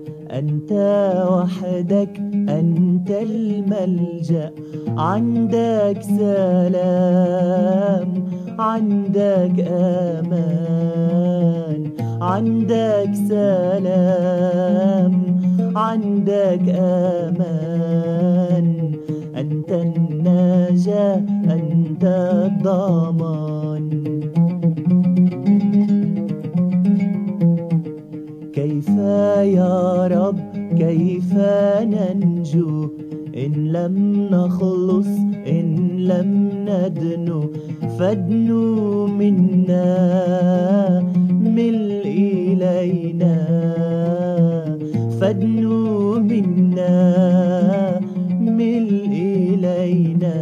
أنت وحدك أنت الملجأ عندك سلام عندك أمان عندك سلام عندك أمان أنت النجاة أنت الضمان كيف يا رب كيف ننجو إن لم نخلص إن لم ندنو فادنو منا مل إلينا فادنو منا مل إلينا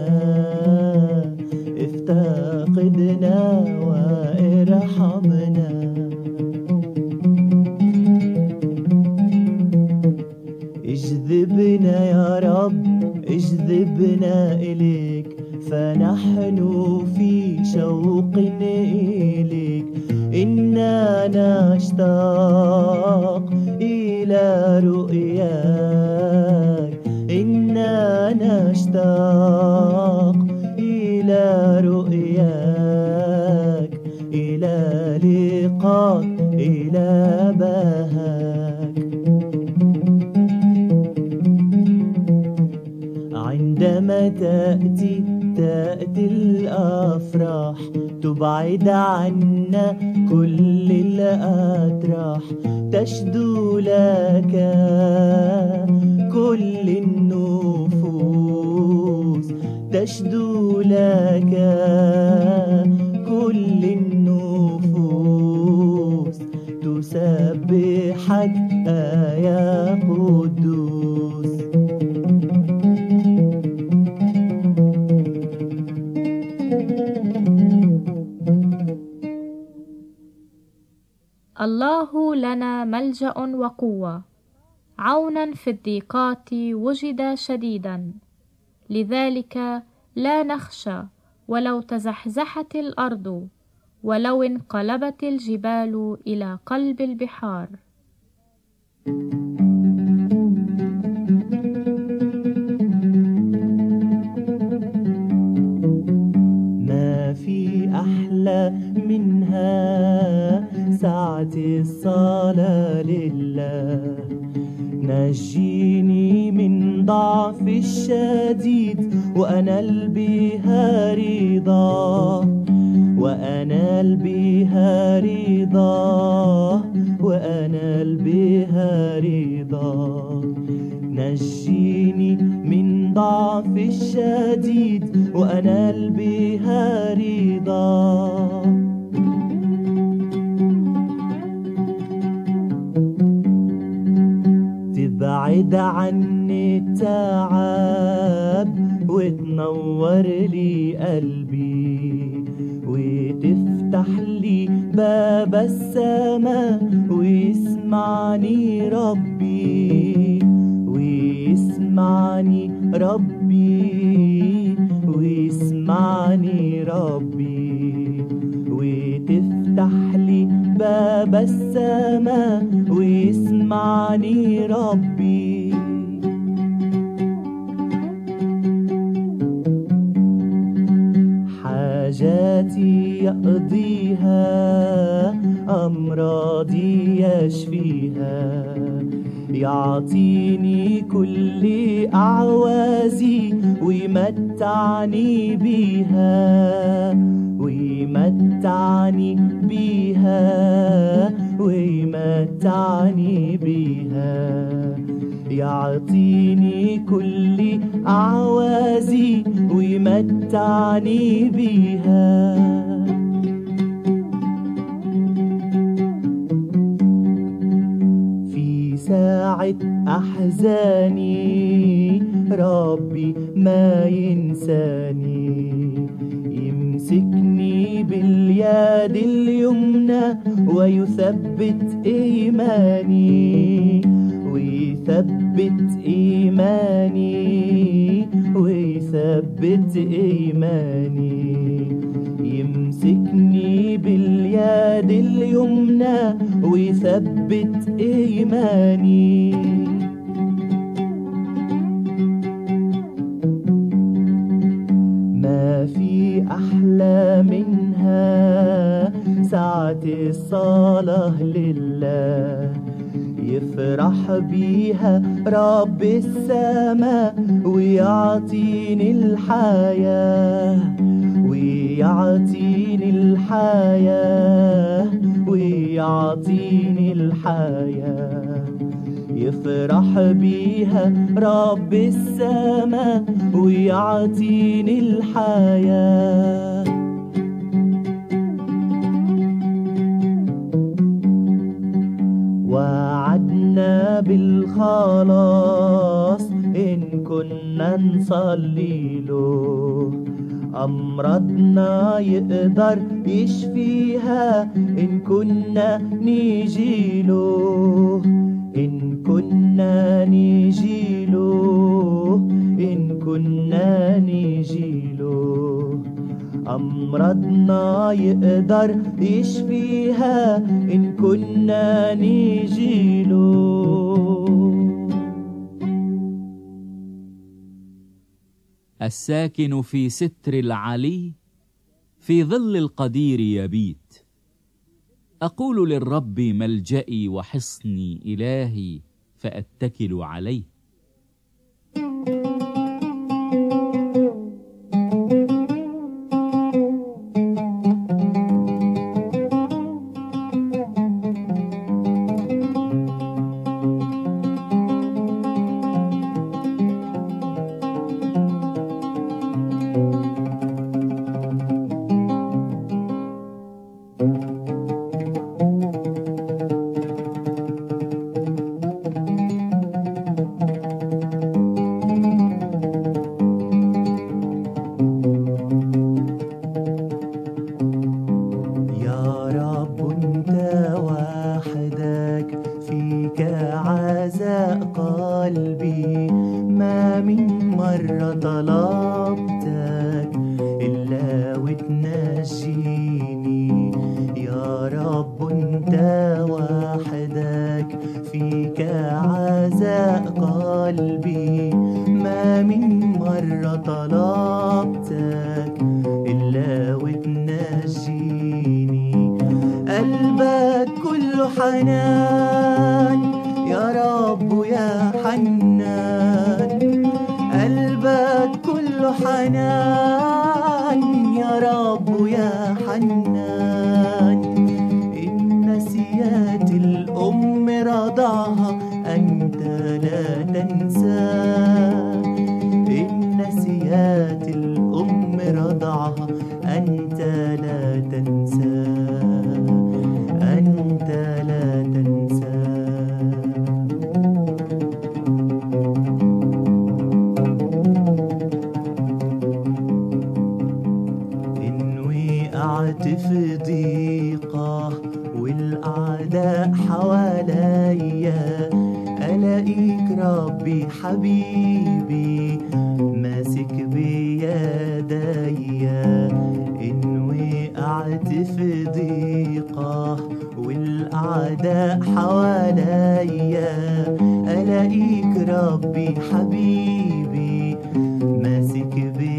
افتقدنا وارحمنا اجذبنا يا رب اجذبنا إليك فنحن في شوق إليك إنا نشتاق إلى رؤياك إنا نشتاق إلى رؤياك إلى لقاك إلى بهاك عندما تأتي تأتي الأفراح تبعد عنا كل الأتراح تشدو لك كل النفوس تشدو لك كل النفوس تسبحك يا قدوس الله لنا ملجأ وقوة عونا في الضيقات وجد شديدا لذلك لا نخشى ولو تزحزحت الأرض ولو انقلبت الجبال إلى قلب البحار ما في أحلى منها ساعة الصلاة لله نجيني من ضعف الشديد وأنال بها رضا وأنال بها رضا وأنال بها رضا نجيني من ضعف الشديد وأنال بها رضا تبعد عني التعب وتنور لي قلبي وتفتح لي باب السماء ويسمعني ربي ويسمعني ربي ويسمعني ربي وتفتح لي باب السماء ويسمعني ربي حاجاتي يقضيها أمراضي يشفيها يعطيني كل أعوازي ويمتعني بيها ويمتعني بيها ويمتعني بيها يعطيني كل أعوازي ويمتعني بيها في ساعة أحزاني ربي ما ينساني يمسكني باليد اليمنى ويثبت إيماني ويثبت إيماني ويثبت إيماني يمسكني باليد اليمنى ويثبت إيماني يفرح بيها رب السماء ويعطيني الحياة ويعطيني الحياة ويعطيني الحياة يفرح بيها رب السماء ويعطيني الحياه وعدنا بالخلاص إن كنا نصلي له أمراضنا يقدر يشفيها إن كنا نيجي له إن كنا نيجي له إن كنا نيجي له أمراضنا يقدر يشفيها إن كنا نيجيله الساكن في ستر العلي في ظل القدير يبيت اقول للرب ملجئي وحصني الهي فاتكل عليه يا رب انت وحدك فيك عزاء قلبي ما من مرة طلبتك إلا وتنجيني يا رب انت وحدك فيك عزاء قلبي ما من مرة طلبتك إلا وتنجيني قلبك كله حنان يا رب يا حنان قلبك كله حنان يا رب يا حنان إن نسيت الأم رضعها أنت لا تنسى إن نسيت الأم رضعها أنت لا تنسى أنت لا تنسى إن وقعت في ضيقة والأعداء حواليا ألاقيك ربي حبيبي ماسك بيديا إن وقعت في ضيقة والأعداء حواليا ألاقيك ربي حبيبي ماسك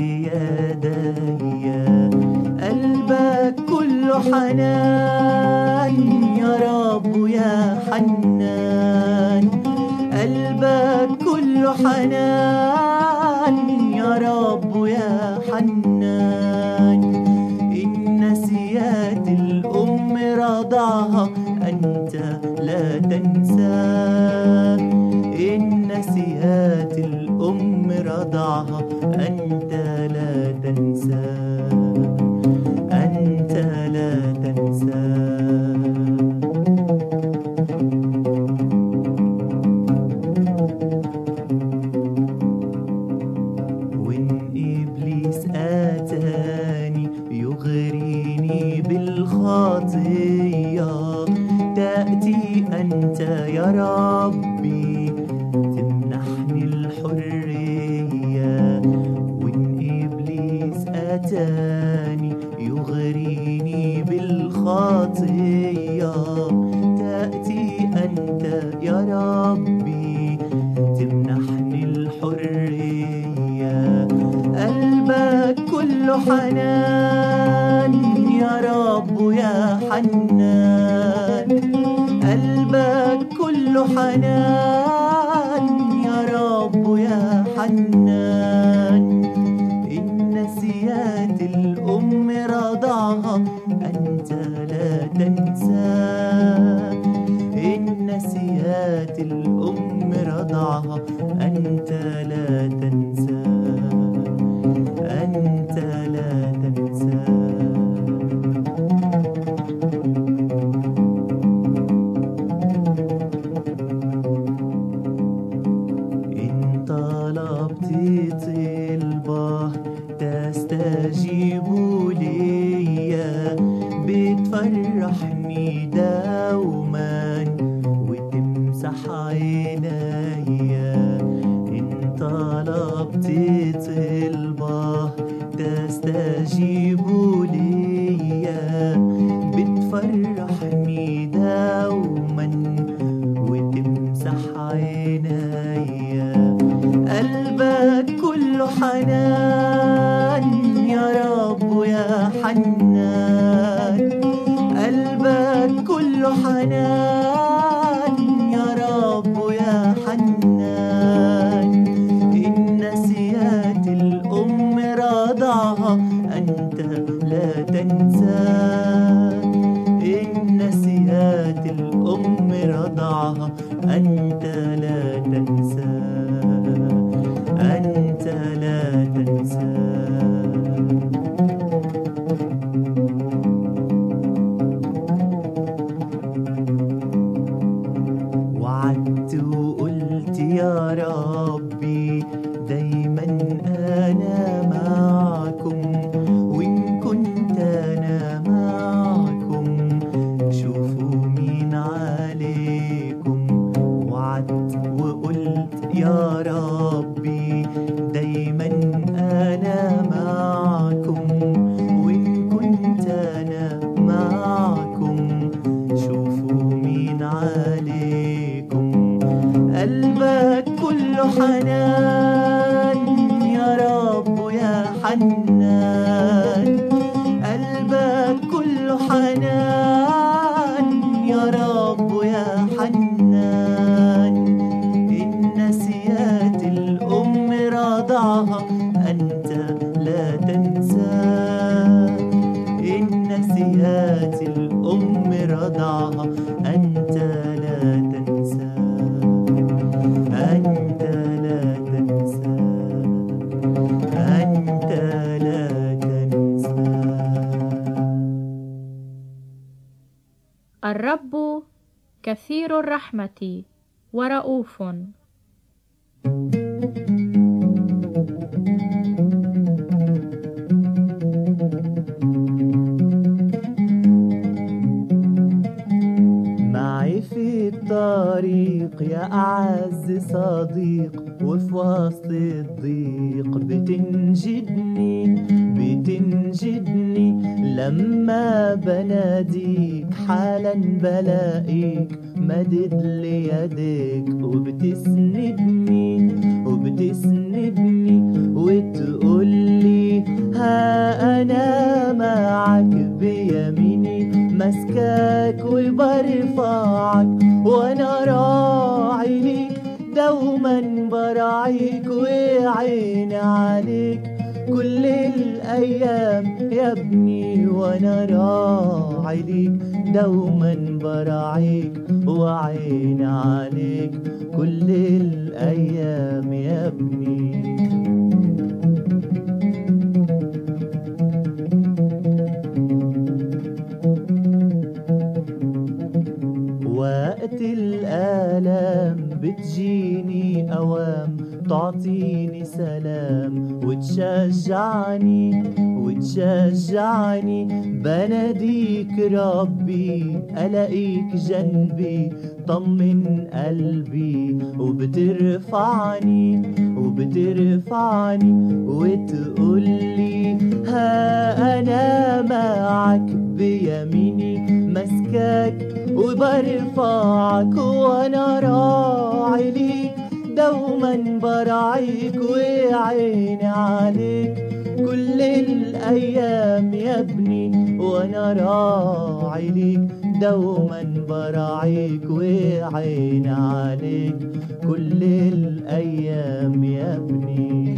بيديا قلبك كله حنان يا رب يا حنان قلبك كله حنان يا رب يا حنان إن نسيت الأم رضعها أنت لا تنسى إن نسيت الأم رضعها أنت لا تنسى أنت لا تنسى وإن إبليس أتاني يغريني بالخطية تأتي أنت يا ربي تمنحني الحرية وإن إبليس أتاني يغريني بالخطية تأتي أنت يا ربي تمنحني الحرية قلبك كله حنان يا رب يا حنان قلبك كله كله حنان يا رب يا حنان النسيات الأم رضعها أنت لا تنسى النسيات الأم رضعها أنت لا تنسى أنت لا تنسى إن طلبت طلبة تستجيب ليا بتفرحني دوما وتمسح عينيا إن طلبت طلبة تستجيب ليا بتفرحني دوما وتمسح عينيا قلبك كله حنان يا رب يا حنان قلبك كله حنان يا رب يا حنان النسيات الأم رضعها أنت لا تنسى النسيات الأم رضعها أنت لا تنسى أنت لا تنسى وعدت وقلت يا ربي دايما انا معكم وان كنت انا معكم شوفوا مين عليكم وعدت وقلت يا ربي دايما انا معكم وان كنت انا معكم شوفوا مين عليكم قلبك كله حنان يا رب يا حنان قلبك كله حنان يا رب يا حنان النسيات الأم رضعها أنت لا تنسى النسيات الأم رضعها أنت لا تنسى أنت لا تنسى أنت لا تنسى الرب كثير الرحمة ورؤوف معي في الطريق يا أعز صديق وفي وسط الضيق بتنجدني بتنجدني لما بناديك حالا بلاقيك مدد لي يديك وبتسندني وبتسندني وتقولي ها أنا معك بيميني مسكاك وبرفعك وانا راعي ليك دوما براعيك وعيني عليك كل الايام يا ابني وانا راعي ليك دوما براعيك وعيني عليك كل الايام يا ابني وقت الآلام بتجيني أوام تعطيني سلام وتشجعني وتشجعني بناديك ربي ألاقيك جنبي طمن قلبي وبترفعني وبترفعني وتقولي ها أنا معك بيميني مسكاك وبرفعك وانا راعي ليك دوما براعيك وعيني عليك كل الايام يا ابني وانا راعي ليك دوما براعيك وعيني عليك كل الأيام يا ابني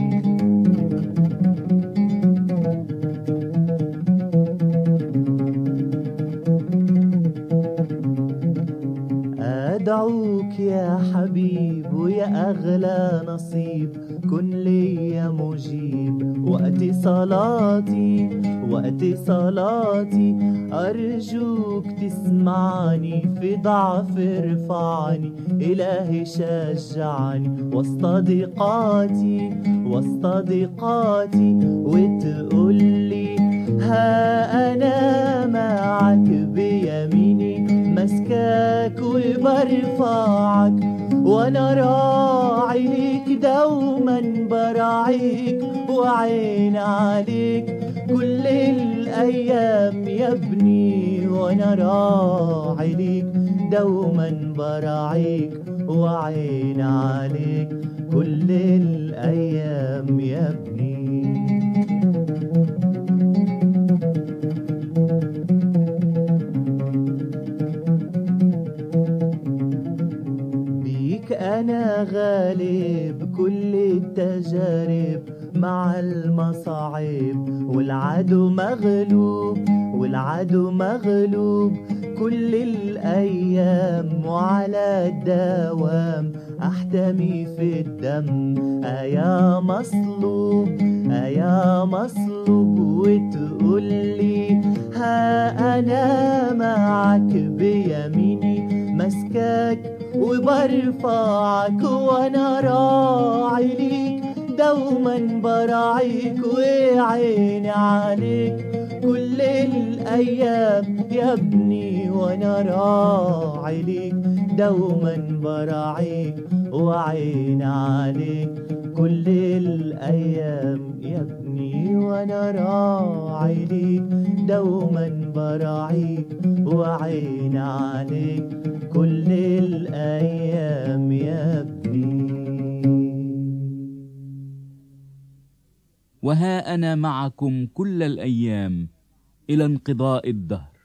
أدعوك يا حبيب ويا أغلى نصيب كن لي يا مجيب وقت صلاتي وقت صلاتي أرجوك تسمعني في ضعف ارفعني إلهي شجعني وسط ضيقاتي وسط ضيقاتي وتقولي ها أنا معك بيميني مسكاك وبرفعك وانا راعي ليك دوما براعيك وعين عليك كل الايام يا ابني وانا راعي ليك دوما براعيك وعين عليك كل الايام يا ابني بيك أنا غالب كل التجارب مع المصاعب والعدو مغلوب والعدو مغلوب كل الأيام وعلى الدوام أحتمي في الدم أيا مصلوب أيا مصلوب وتقولي ها أنا معك بيميني مسكاك وبرفعك وانا راعي ليك دوما براعيك وعيني عليك كل الايام يا ابني وانا راعي ليك دوما براعيك وعيني عليك كل الايام يا ابني وانا راعي ليك دوما براعيك وعيني عليك كل الأيام يا ابني وها أنا معكم كل الأيام إلى انقضاء الدهر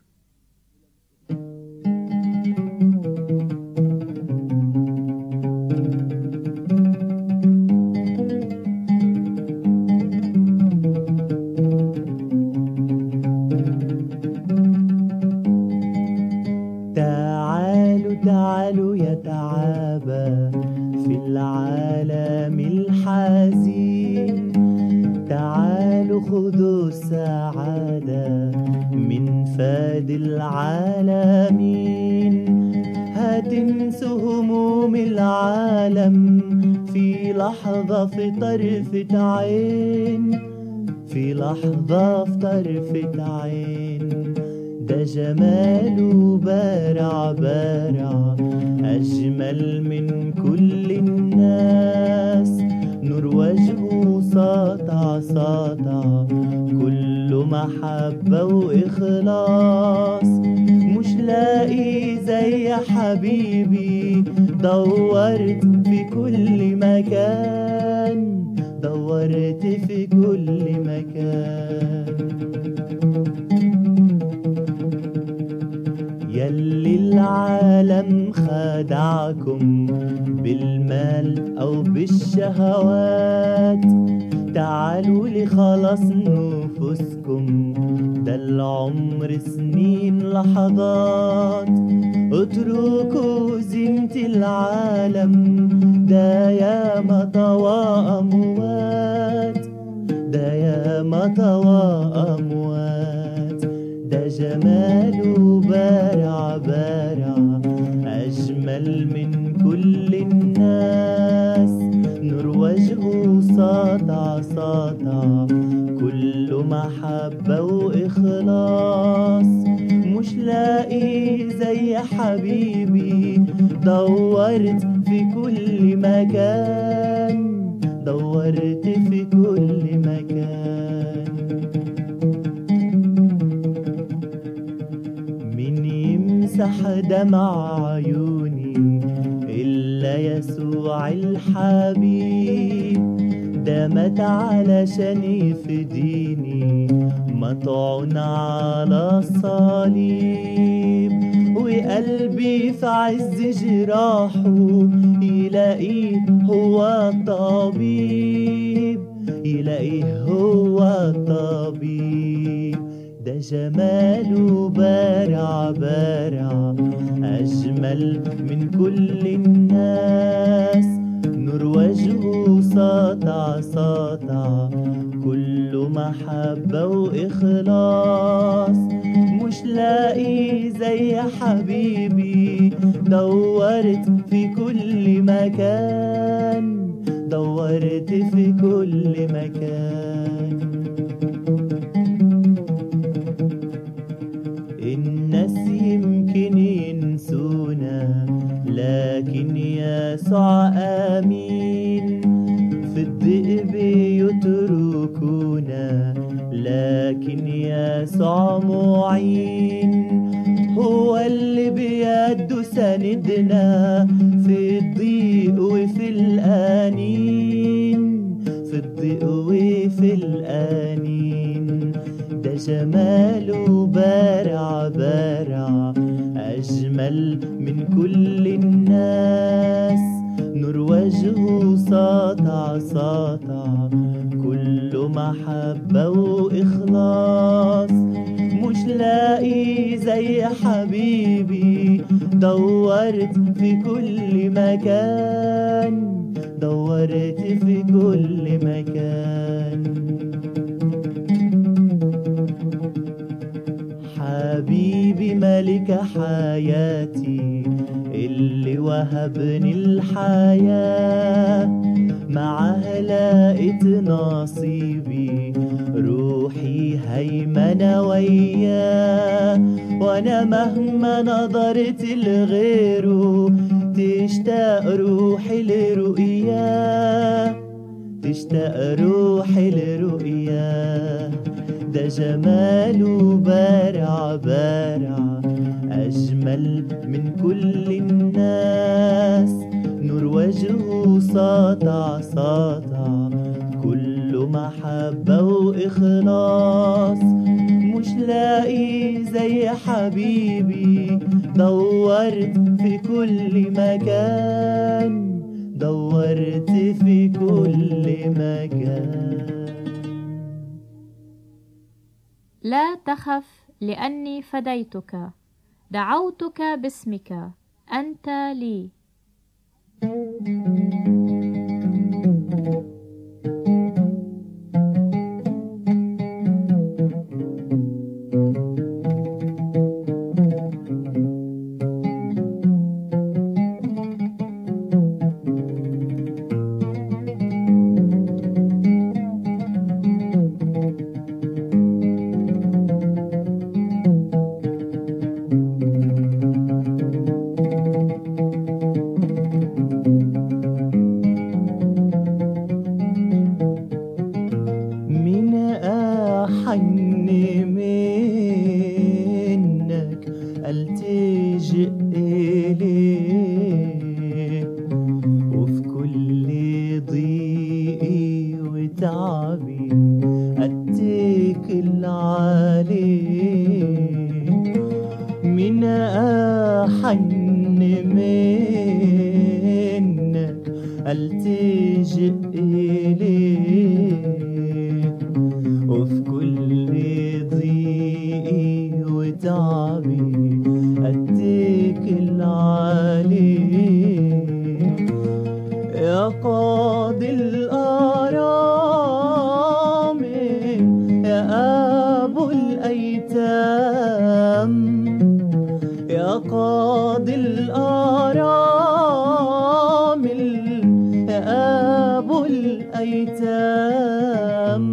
تعالوا تعالوا يا تعابى في العالم الحزين تعالوا خذوا السعادة من فاد العالمين هتنسوا هموم العالم في لحظة في طرفة عين في لحظة في طرفة عين ده جماله بارع بارع أجمل من كل الناس نور وجهه ساطع ساطع كله محبة وإخلاص مش لاقي زي حبيبي دورت في كل مكان دورت في كل مكان يلي العالم خدعكم بالمال أو بالشهوات تعالوا لخلاص نفوسكم ده العمر سنين لحظات اتركوا زينة العالم ده يا طوى أموات ده يا طوى أموات ده جماله بارع بارع أجمل من كل الناس نور وجهه ساطع ساطع كله محبة وإخلاص مش لاقي زي حبيبي دورت في كل مكان دورت في كل مكان مين يمسح دمع عيوني إلا يسوع الحبيب ده مات علشان يفديني مطعون على الصليب وقلبي في عز جراحه يلاقيه هو الطبيب يلاقيه هو الطبيب ده جماله بارع بارع أجمل من كل الناس نور وجهه ساطع ساطع كله محبة وإخلاص مش لاقي زي حبيبي دورت في كل مكان دورت في كل مكان الناس يمكن ينسونا لكن يسوع آمين في الذئب يتركونا لكن يسوع معين هو اللي بيده سندنا في الضيق وفي الآنين في الضيق وفي الآنين ده جماله بارع بارع أجمل من كل الناس نور وجهه ساطع ساطع كله محبة وإخلاص مش لاقي زي حبيبي دورت في كل مكان دورت في كل مكان حبيبي ملك حياتي اللي وهبني الحياة معاه لقيت نصيبي روحي هيمنة وياه وانا مهما نظرت لغيره تشتاق روحي لرؤياه تشتاق روحي لرؤياه ده جماله بارع بارع أجمل من كل الناس نور وجهه ساطع ساطع كله محبة وإخلاص مش لاقي زي حبيبي دورت في كل مكان دورت في كل مكان لا تخف لأني فديتك دعوتك باسمك أنت لي من أحن منك ألتجئ إليه وفي كل ضيقي وتعبي أتكل عليه من أحن منك ألتجئ إليه وفي كل ضيقي وتعبي أتكل عليه يا قاضي الآرام يا أبو الأيتام يا قاضي الآرام يا أبو الأيتام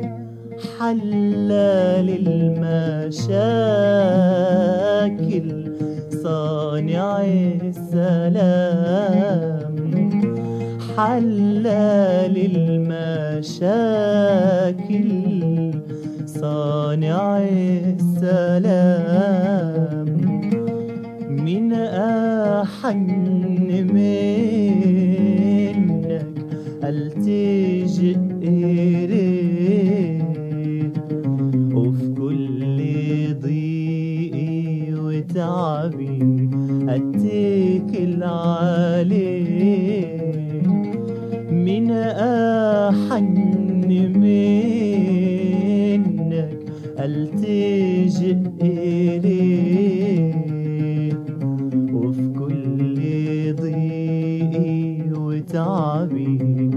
حلال المشاكل صانع السلام حلال المشاكل صانع السلام من أحن منك ألتجئ إليك وفي كل ضيقي وتعبي أحن منك ألتجئ إليك وفي كل ضيقي وتعبي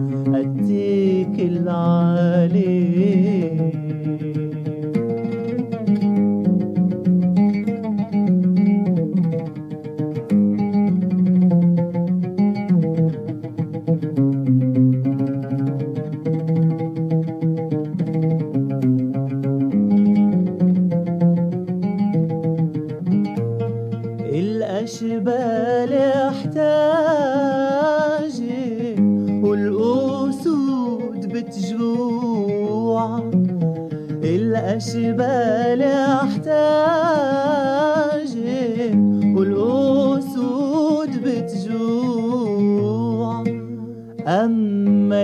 أتكل عليك الأشبال احتاجت والأسود بتجوع الأشبال احتاجت والأسود بتجوع أما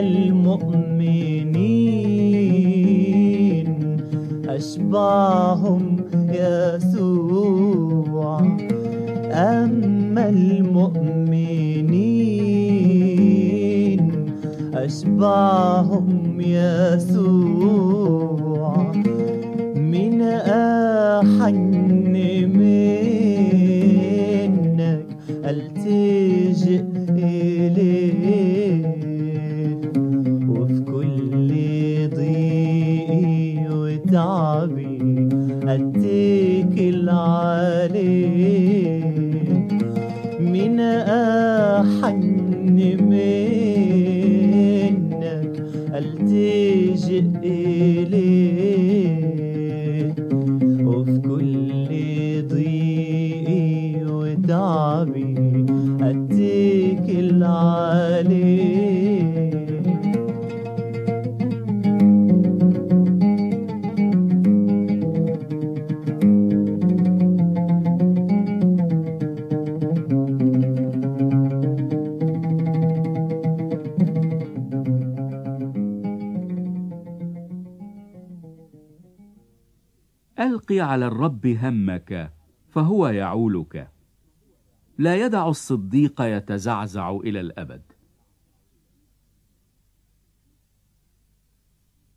المؤمنين أشبعهم يسوع أما المؤمنين أشبعهم يسوع من أحن منك ألتجئ إليك وفي كل ضيقي وتعبي أتكل عليك من أحن منك ألتجئ إليك وفي كل ضيقي وتعبي أتكل عليك ألق على الرب همك فهو يعولك لا يدع الصديق يتزعزع إلى الأبد